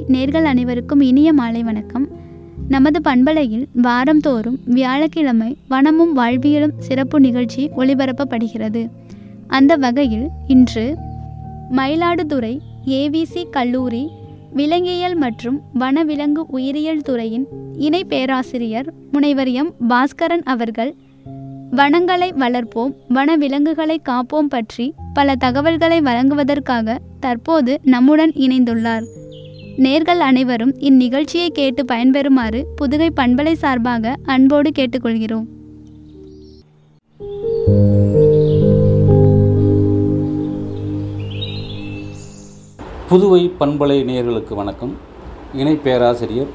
நேர்கள் அனைவருக்கும் இனிய மாலை வணக்கம் நமது பண்பலையில் வாரந்தோறும் வியாழக்கிழமை வனமும் வாழ்வியலும் சிறப்பு நிகழ்ச்சி ஒளிபரப்பப்படுகிறது அந்த வகையில் இன்று மயிலாடுதுறை ஏவிசி கல்லூரி விலங்கியல் மற்றும் வனவிலங்கு உயிரியல் துறையின் இணை பேராசிரியர் முனைவர் எம் பாஸ்கரன் அவர்கள் வனங்களை வளர்ப்போம் வனவிலங்குகளை காப்போம் பற்றி பல தகவல்களை வழங்குவதற்காக தற்போது நம்முடன் இணைந்துள்ளார் நேர்கள் அனைவரும் இந்நிகழ்ச்சியை கேட்டு பயன்பெறுமாறு புதுகை பண்பலை சார்பாக அன்போடு கேட்டுக்கொள்கிறோம் புதுவை பண்பலை நேயர்களுக்கு வணக்கம் இணை பேராசிரியர்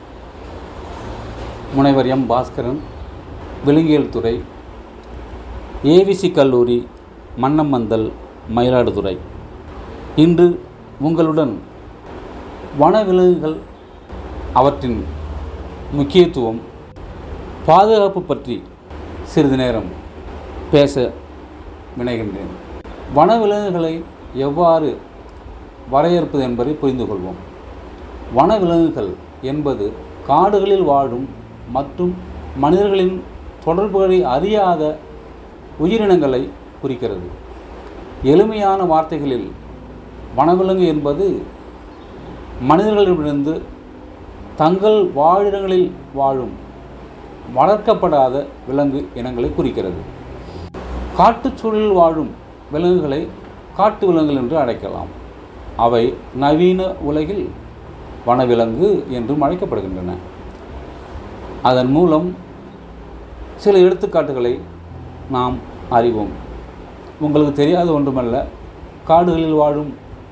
முனைவர் எம் பாஸ்கரன் விலங்கியல் துறை ஏவிசி கல்லூரி மன்னமந்தல் மயிலாடுதுறை இன்று உங்களுடன் வனவிலங்குகள் அவற்றின் முக்கியத்துவம் பாதுகாப்பு பற்றி சிறிது நேரம் பேச வினைகின்றேன் வனவிலங்குகளை எவ்வாறு வரையறுப்பது என்பதை புரிந்து கொள்வோம் வனவிலங்குகள் என்பது காடுகளில் வாழும் மற்றும் மனிதர்களின் தொடர்புகளை அறியாத உயிரினங்களை குறிக்கிறது எளிமையான வார்த்தைகளில் வனவிலங்கு என்பது மனிதர்களிடமிருந்து தங்கள் வாழிடங்களில் வாழும் வளர்க்கப்படாத விலங்கு இனங்களை குறிக்கிறது காட்டுச்சூழலில் வாழும் விலங்குகளை காட்டு விலங்குகள் என்று அழைக்கலாம் அவை நவீன உலகில் வனவிலங்கு என்றும் அழைக்கப்படுகின்றன அதன் மூலம் சில எடுத்துக்காட்டுகளை நாம் அறிவோம் உங்களுக்கு தெரியாத ஒன்றுமல்ல காடுகளில் வாழும்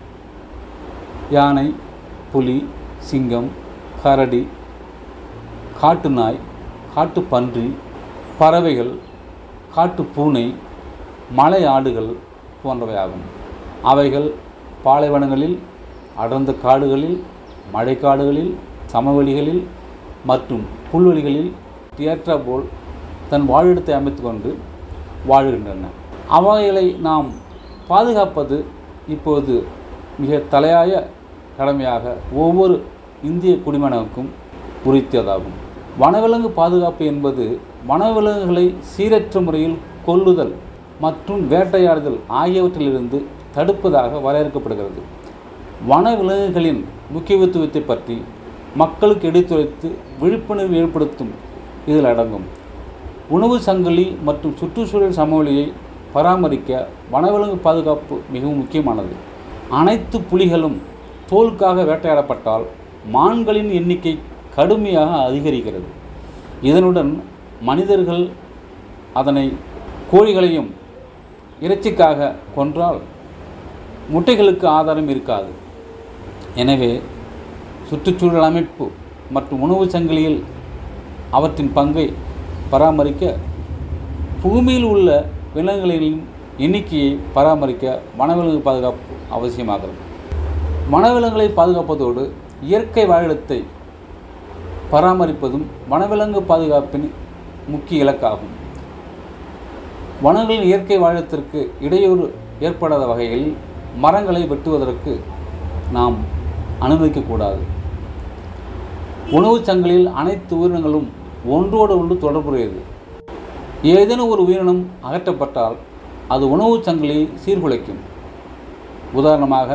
யானை புலி சிங்கம் கரடி காட்டு நாய் காட்டு பன்றி பறவைகள் காட்டு பூனை மலை ஆடுகள் போன்றவையாகும் அவைகள் பாலைவனங்களில் அடர்ந்த காடுகளில் மழைக்காடுகளில் சமவெளிகளில் மற்றும் புல்வெளிகளில் ஏற்றாற்போல் தன் வாழிடத்தை அமைத்து கொண்டு வாழ்கின்றன அவைகளை நாம் பாதுகாப்பது இப்போது மிக தலையாய கடமையாக ஒவ்வொரு இந்திய குடிமகனுக்கும் உரித்ததாகும் வனவிலங்கு பாதுகாப்பு என்பது வனவிலங்குகளை சீரற்ற முறையில் கொல்லுதல் மற்றும் வேட்டையாடுதல் ஆகியவற்றிலிருந்து தடுப்பதாக வரையறுக்கப்படுகிறது வனவிலங்குகளின் முக்கியத்துவத்தை பற்றி மக்களுக்கு எடுத்துரைத்து விழிப்புணர்வு ஏற்படுத்தும் இதில் அடங்கும் உணவு சங்கிலி மற்றும் சுற்றுச்சூழல் சமவெளியை பராமரிக்க வனவிலங்கு பாதுகாப்பு மிகவும் முக்கியமானது அனைத்து புலிகளும் தோலுக்காக வேட்டையாடப்பட்டால் மான்களின் எண்ணிக்கை கடுமையாக அதிகரிக்கிறது இதனுடன் மனிதர்கள் அதனை கோழிகளையும் இறைச்சிக்காக கொன்றால் முட்டைகளுக்கு ஆதாரம் இருக்காது எனவே சுற்றுச்சூழல் அமைப்பு மற்றும் உணவு சங்கிலியில் அவற்றின் பங்கை பராமரிக்க பூமியில் உள்ள விலங்குகளின் எண்ணிக்கையை பராமரிக்க வனவிலங்கு பாதுகாப்பு அவசியமாகிறது வனவிலங்குகளை பாதுகாப்பதோடு இயற்கை வாழிடத்தை பராமரிப்பதும் வனவிலங்கு பாதுகாப்பின் முக்கிய இலக்காகும் வனங்களின் இயற்கை வாழிடத்திற்கு இடையூறு ஏற்படாத வகையில் மரங்களை வெட்டுவதற்கு நாம் அனுமதிக்கக்கூடாது உணவுச் சங்கிலியில் அனைத்து உயிரினங்களும் ஒன்றோடு ஒன்று தொடர்புடையது ஏதேனும் ஒரு உயிரினம் அகற்றப்பட்டால் அது உணவுச் சங்கிலியை சீர்குலைக்கும் உதாரணமாக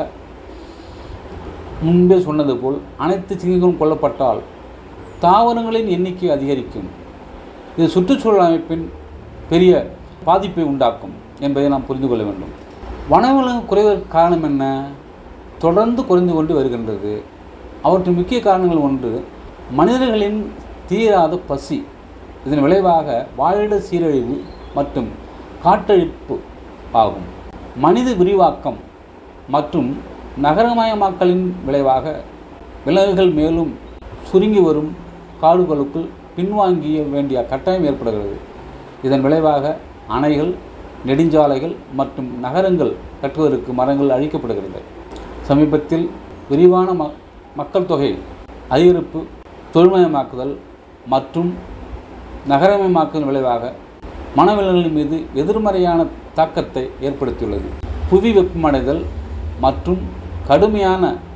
முன்பே சொன்னது போல் அனைத்து சிங்கங்களும் கொல்லப்பட்டால் தாவரங்களின் எண்ணிக்கை அதிகரிக்கும் இது சுற்றுச்சூழல் அமைப்பின் பெரிய பாதிப்பை உண்டாக்கும் என்பதை நாம் புரிந்து கொள்ள வேண்டும் வனவிலங்கு குறைவதற்கு காரணம் என்ன தொடர்ந்து குறைந்து கொண்டு வருகின்றது அவற்றின் முக்கிய காரணங்கள் ஒன்று மனிதர்களின் தீராத பசி இதன் விளைவாக வாழிட சீரழிவு மற்றும் காட்டழிப்பு ஆகும் மனித விரிவாக்கம் மற்றும் நகரமயமாக்கலின் விளைவாக விலங்குகள் மேலும் சுருங்கி வரும் காடுகளுக்குள் பின்வாங்கிய வேண்டிய கட்டாயம் ஏற்படுகிறது இதன் விளைவாக அணைகள் நெடுஞ்சாலைகள் மற்றும் நகரங்கள் கட்டுவதற்கு மரங்கள் அழிக்கப்படுகிறது சமீபத்தில் விரிவான ம மக்கள் தொகை அதிகரிப்பு தொழில்மயமாக்குதல் மற்றும் நகரமயமாக்குதல் விளைவாக மனவிலங்குகள் மீது எதிர்மறையான தாக்கத்தை ஏற்படுத்தியுள்ளது புவி வெப்பமடைதல் மற்றும் கடுமையான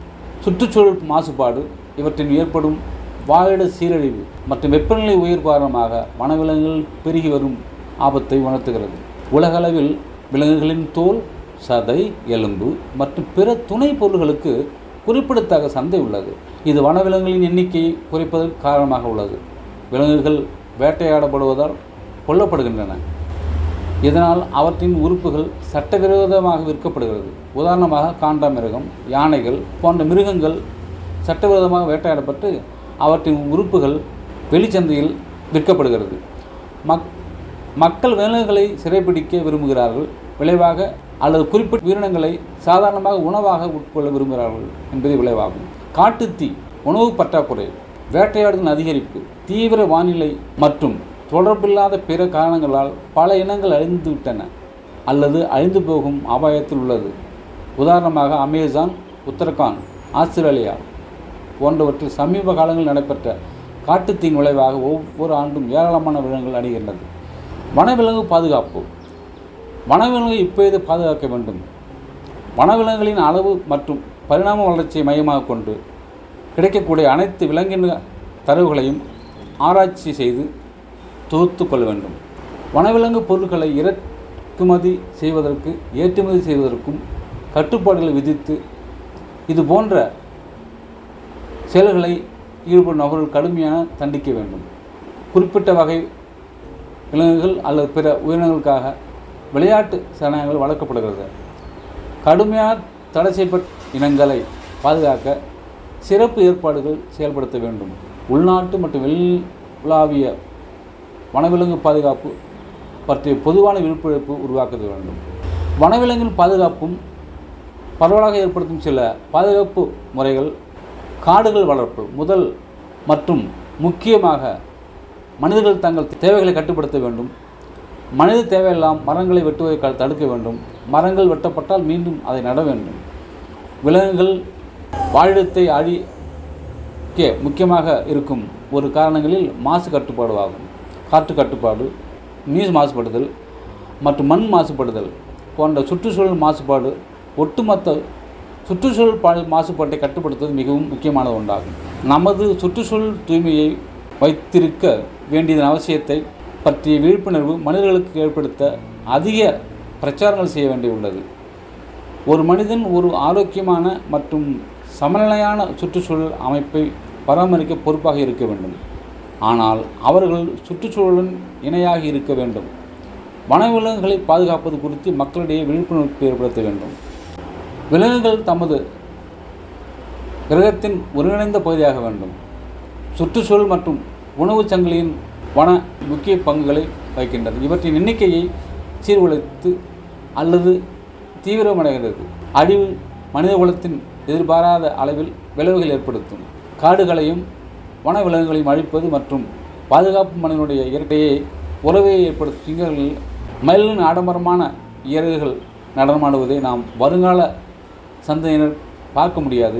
சுற்றுச்சூழல் மாசுபாடு இவற்றில் ஏற்படும் வாழிட சீரழிவு மற்றும் வெப்பநிலை உயர் காரணமாக வனவிலங்குகள் பெருகி வரும் ஆபத்தை உணர்த்துகிறது உலகளவில் விலங்குகளின் தோல் சதை எலும்பு மற்றும் பிற துணை பொருள்களுக்கு குறிப்பிடத்தக்க சந்தை உள்ளது இது வனவிலங்குகளின் எண்ணிக்கையை குறைப்பதற்கு காரணமாக உள்ளது விலங்குகள் வேட்டையாடப்படுவதால் கொல்லப்படுகின்றன இதனால் அவற்றின் உறுப்புகள் சட்டவிரோதமாக விற்கப்படுகிறது உதாரணமாக காண்டாமிருகம் யானைகள் போன்ற மிருகங்கள் சட்டவிரோதமாக வேட்டையாடப்பட்டு அவற்றின் உறுப்புகள் வெளிச்சந்தையில் விற்கப்படுகிறது மக் மக்கள் விலங்குகளை சிறைப்பிடிக்க விரும்புகிறார்கள் விளைவாக அல்லது குறிப்பிட்ட உயிரினங்களை சாதாரணமாக உணவாக உட்கொள்ள விரும்புகிறார்கள் என்பது விளைவாகும் காட்டுத்தீ உணவு பற்றாக்குறை வேட்டையாடுதல் அதிகரிப்பு தீவிர வானிலை மற்றும் தொடர்பில்லாத பிற காரணங்களால் பல இனங்கள் அழிந்து விட்டன அல்லது அழிந்து போகும் அபாயத்தில் உள்ளது உதாரணமாக அமேசான் உத்தரகாண்ட் ஆஸ்திரேலியா போன்றவற்றில் சமீப காலங்களில் நடைபெற்ற காட்டுத்தீயின் விளைவாக ஒவ்வொரு ஆண்டும் ஏராளமான விலங்குகள் அடைகின்றது வனவிலங்கு பாதுகாப்பு வனவிலங்கு இப்போது பாதுகாக்க வேண்டும் வனவிலங்குகளின் அளவு மற்றும் பரிணாம வளர்ச்சியை மையமாக கொண்டு கிடைக்கக்கூடிய அனைத்து விலங்கின தரவுகளையும் ஆராய்ச்சி செய்து தொகுத்து கொள்ள வேண்டும் வனவிலங்கு பொருட்களை இறக்குமதி செய்வதற்கு ஏற்றுமதி செய்வதற்கும் கட்டுப்பாடுகளை விதித்து இது போன்ற செயல்களை ஈடுபடும் நபர்கள் கடுமையான தண்டிக்க வேண்டும் குறிப்பிட்ட வகை விலங்குகள் அல்லது பிற உயிரினங்களுக்காக விளையாட்டு சரணங்கள் வளர்க்கப்படுகிறது கடுமையாக தடை செய்யப்பட்ட இனங்களை பாதுகாக்க சிறப்பு ஏற்பாடுகள் செயல்படுத்த வேண்டும் உள்நாட்டு மற்றும் வெளி உலாவிய வனவிலங்கு பாதுகாப்பு பற்றிய பொதுவான விழிப்புணர்வு உருவாக்க வேண்டும் வனவிலங்கின் பாதுகாப்பும் பரவலாக ஏற்படுத்தும் சில பாதுகாப்பு முறைகள் காடுகள் வளர்ப்பு முதல் மற்றும் முக்கியமாக மனிதர்கள் தங்கள் தேவைகளை கட்டுப்படுத்த வேண்டும் மனித தேவையெல்லாம் மரங்களை வெட்டுவதை க- தடுக்க வேண்டும் மரங்கள் வெட்டப்பட்டால் மீண்டும் அதை நட வேண்டும் விலங்குகள் வாழிடத்தை அழிக்க முக்கியமாக இருக்கும் ஒரு காரணங்களில் மாசு கட்டுப்பாடு ஆகும் காற்று கட்டுப்பாடு நீர் மாசுபடுதல் மற்றும் மண் மாசுபடுதல் போன்ற சுற்றுச்சூழல் மாசுபாடு ஒட்டுமொத்த சுற்றுச்சூழல் பா- மாசுபாட்டை கட்டுப்படுத்துவது மிகவும் முக்கியமானது ஒன்றாகும் நமது சுற்றுச்சூழல் தூய்மையை வைத்திருக்க வேண்டியதன் அவசியத்தை பற்றிய விழிப்புணர்வு மனிதர்களுக்கு ஏற்படுத்த அதிக பிரச்சாரங்கள் செய்ய வேண்டியுள்ளது ஒரு மனிதன் ஒரு ஆரோக்கியமான மற்றும் சமநிலையான சுற்றுச்சூழல் அமைப்பை பராமரிக்க பொறுப்பாக இருக்க வேண்டும் ஆனால் அவர்கள் சுற்றுச்சூழலுடன் இணையாக இருக்க வேண்டும் வனவிலங்குகளை பாதுகாப்பது குறித்து மக்களிடையே விழிப்புணர்வு ஏற்படுத்த வேண்டும் விலங்குகள் தமது கிரகத்தின் ஒருங்கிணைந்த பகுதியாக வேண்டும் சுற்றுச்சூழல் மற்றும் உணவுச் சங்கிலியின் வன முக்கிய பங்குகளை வகிக்கின்றது இவற்றின் எண்ணிக்கையை சீர்குலைத்து அல்லது தீவிரமடைகிறது அழிவு மனித குலத்தின் எதிர்பாராத அளவில் விளைவுகள் ஏற்படுத்தும் காடுகளையும் வன விலங்குகளையும் அழிப்பது மற்றும் பாதுகாப்பு மனிதனுடைய இயற்கையை உறவை ஏற்படுத்தும் சிங்கங்களில் மயிலின் ஆடம்பரமான இயற்கைகள் நடனமாடுவதை நாம் வருங்கால சந்ததியினர் பார்க்க முடியாது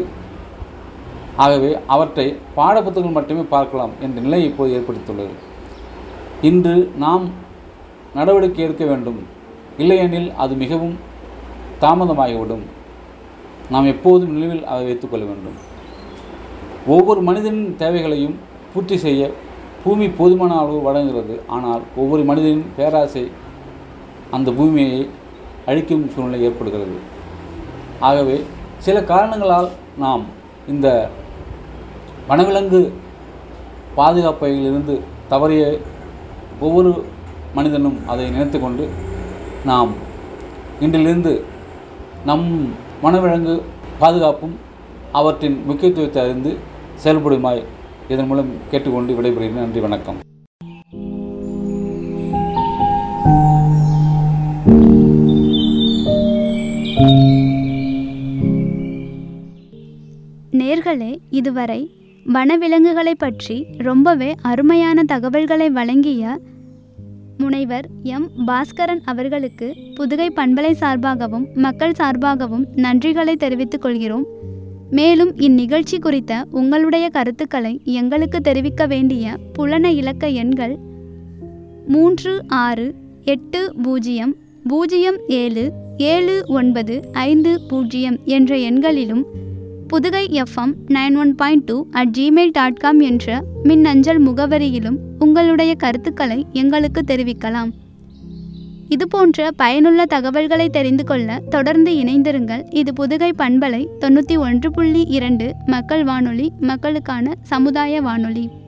ஆகவே அவற்றை பாடப்புத்தகங்கள் மட்டுமே பார்க்கலாம் என்ற நிலை இப்போது ஏற்படுத்தியுள்ளது இன்று நாம் நடவடிக்கை எடுக்க வேண்டும் இல்லையெனில் அது மிகவும் தாமதமாகிவிடும் நாம் எப்போதும் நினைவில் அதை வைத்துக்கொள்ள வேண்டும் ஒவ்வொரு மனிதனின் தேவைகளையும் பூர்த்தி செய்ய பூமி போதுமான அளவு வழங்குகிறது ஆனால் ஒவ்வொரு மனிதனின் பேராசை அந்த பூமியை அழிக்கும் சூழ்நிலை ஏற்படுகிறது ஆகவே சில காரணங்களால் நாம் இந்த வனவிலங்கு பாதுகாப்பையிலிருந்து தவறிய ஒவ்வொரு மனிதனும் அதை நினைத்து கொண்டு நாம் இன்றிலிருந்து நம் வனவிலங்கு பாதுகாப்பும் அவற்றின் முக்கியத்துவத்தை அறிந்து செயல்படுமாய் இதன் மூலம் கேட்டுக்கொண்டு விடைபெறுகிறேன் நன்றி வணக்கம் நேர்களே இதுவரை வனவிலங்குகளை பற்றி ரொம்பவே அருமையான தகவல்களை வழங்கிய முனைவர் எம் பாஸ்கரன் அவர்களுக்கு புதுகை பண்பலை சார்பாகவும் மக்கள் சார்பாகவும் நன்றிகளை தெரிவித்துக் கொள்கிறோம் மேலும் இந்நிகழ்ச்சி குறித்த உங்களுடைய கருத்துக்களை எங்களுக்கு தெரிவிக்க வேண்டிய புலன இலக்க எண்கள் மூன்று ஆறு எட்டு பூஜ்ஜியம் பூஜ்ஜியம் ஏழு ஏழு ஒன்பது ஐந்து பூஜ்ஜியம் என்ற எண்களிலும் Pudugai FM nine one point two at Gmail dot com என்ற மின்னஞ்சல் முகவரியிலும் உங்களுடைய கருத்துக்களை எங்களுக்கு தெரிவிக்கலாம் இதுபோன்ற பயனுள்ள தகவல்களை தெரிந்து கொள்ள தொடர்ந்து இணைந்திருங்கள் இது புதுகை பண்பலை தொண்ணூற்றி ஒன்று புள்ளி இரண்டு மக்கள் வானொலி மக்களுக்கான சமுதாய வானொலி